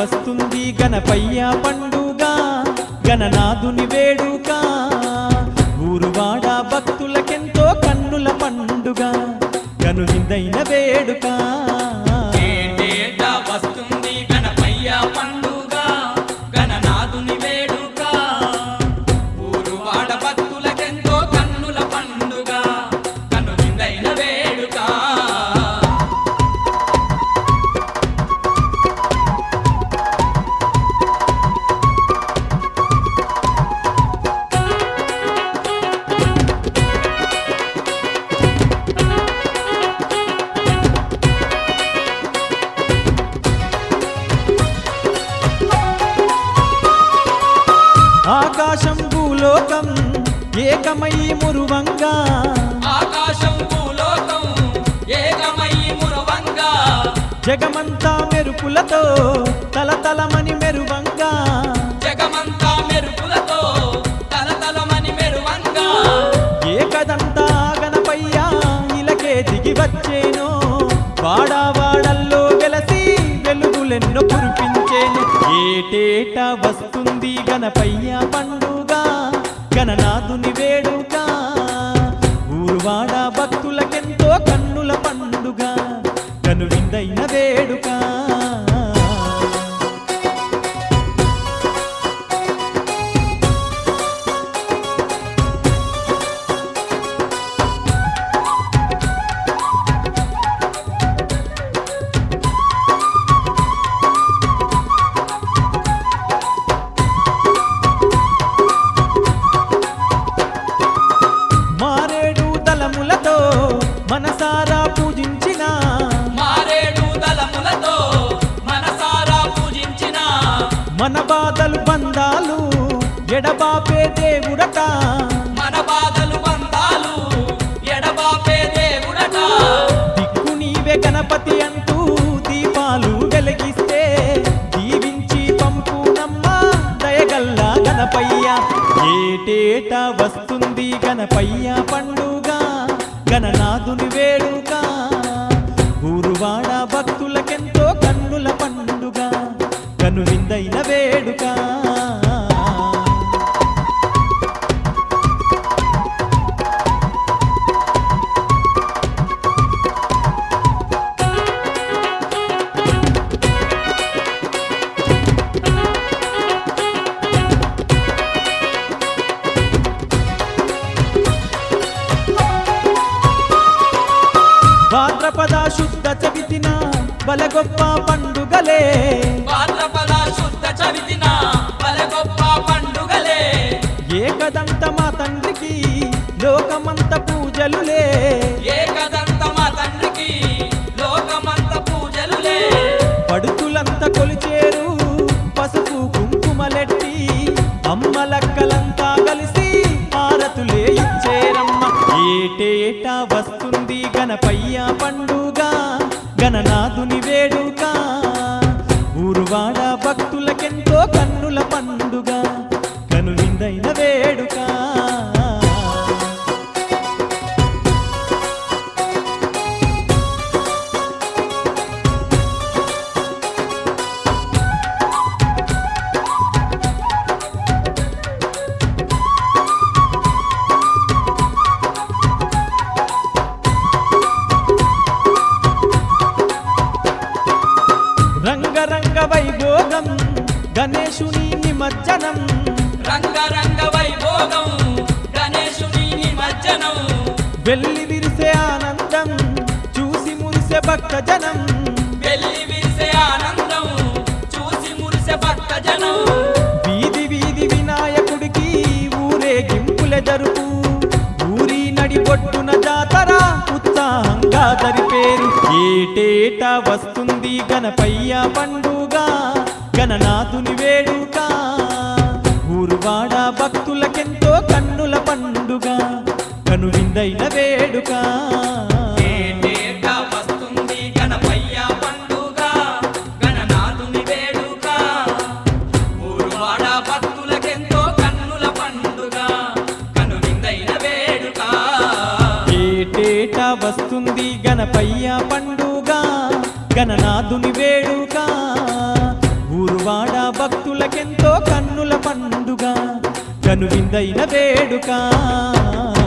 వస్తుంది గణపయ్య పండుగ గణనాథుని వేడుక ఊరువాడ భక్తులకెంతో కన్నుల పండుగ కనువిందైన వేడుక ఏటేటా వస్తుంది గణపయ్య పండుగ గణనాథుని వేడుక ఊరువాడ భక్తులకెంతో కన్నుల పండుగ కనువిందైన వేడుక ఆకాశం భూలోకం ఏకమై మురువంగా ఆకాశం భూలోకం ఏకమై మురవంగా జగమంతా మెరుపులతో తలతలమని మెరువంగా జగమంతా మెరుపులతో తలతలమని మెరువంగా ఏకదంతా గణపయ్య ఇలకే దిగి వచ్చేను వాడావాడల్లో వెలసి వెలుగులెన్నో కురిపించేను ఏటేటా వస్తుంది గణపయ్య పండుగ గణనాథుని వేడుక ఊరువాడ భక్తులకెంతో కన్నుల పండుగ కనువిందైన వేడుక మారేడు తలములతో మనసారా పూజించిన మారేడు దళములతో మనసారా పూజించిన మన బాధలు బంధాలు ఎడబాపే దేవుడట మన బాధలు బంధాలు ఎడబాపే దేవుడట దిక్కు నీవే గణపతి అంటూ దీపాలు వెలిగిస్తే దీవించి పంపునమ్మ దయగల్లా గణపయ్య ఏటేటా వస్తుంది గణపయ్య పండుగ గణనాథుని వేడుక ఊరువాడ భక్తులకెంతో కన్నుల పండుగ కనువిందైన వేడుక భాద్రపద శుద్ధ చవితిన బలగొప్ప పండుగలే భాద్రపద శుద్ధ చవితిన బల గొప్ప పండుగలే ఏకదంత మా తండ్రికి లోకమంత పూజలులే ఏకదంత మా తండ్రికి లోకమంత పూజలులే పడుతులంత కొలిచేరు పసుపు కుంకుమలెట్టి అమ్మలక్కలంతా కలిసి హారతులే ఇచ్చేరమ్మ ఏటేటా వస్తుంది గణపయ్య పండుగ గణనాథుని వేడుక ఊరువాడ భక్తులకెంతో కన్నుల పండుగ కనువిందైన వేడుక రంగరంగ వైభోగం గణేశుని నిమజ్జనం రంగరంగ వైభోగం గణేశుని నిమజ్జనం వెళ్ళి విరిసే ఆనందం చూసి మురిసే భక్త జనం వెళ్ళి విరిసే ఆనందం చూసి మురిసే భక్త జనం వీధి వీధి వినాయకుడికి ఊరేగింపుల జరుపు ఊరి నడిబొట్టున జాతర ఉత్సాహంగా జరిపేరు ఏటేటా వస్తుంది గణపయ్య పండుగ గణనాథుని వేడుక ఊరువాడ భక్తులకెంతో కన్నుల పండుగ కనువిందైన వేడుక ఏటేటా వస్తుంది గణపయ్య పండుగ గణనాథుని వేడుక ఊరువాడ భక్తులకెంతో కన్నుల పండుగ కనువిందైన వేడుక ఏటేటా వస్తుంది గణపయ్య పండుగ గణనాథుని వేడుక ఊరు వాడ భక్తులకెంతో కన్నుల పండుగ కనువిందైన వేడుక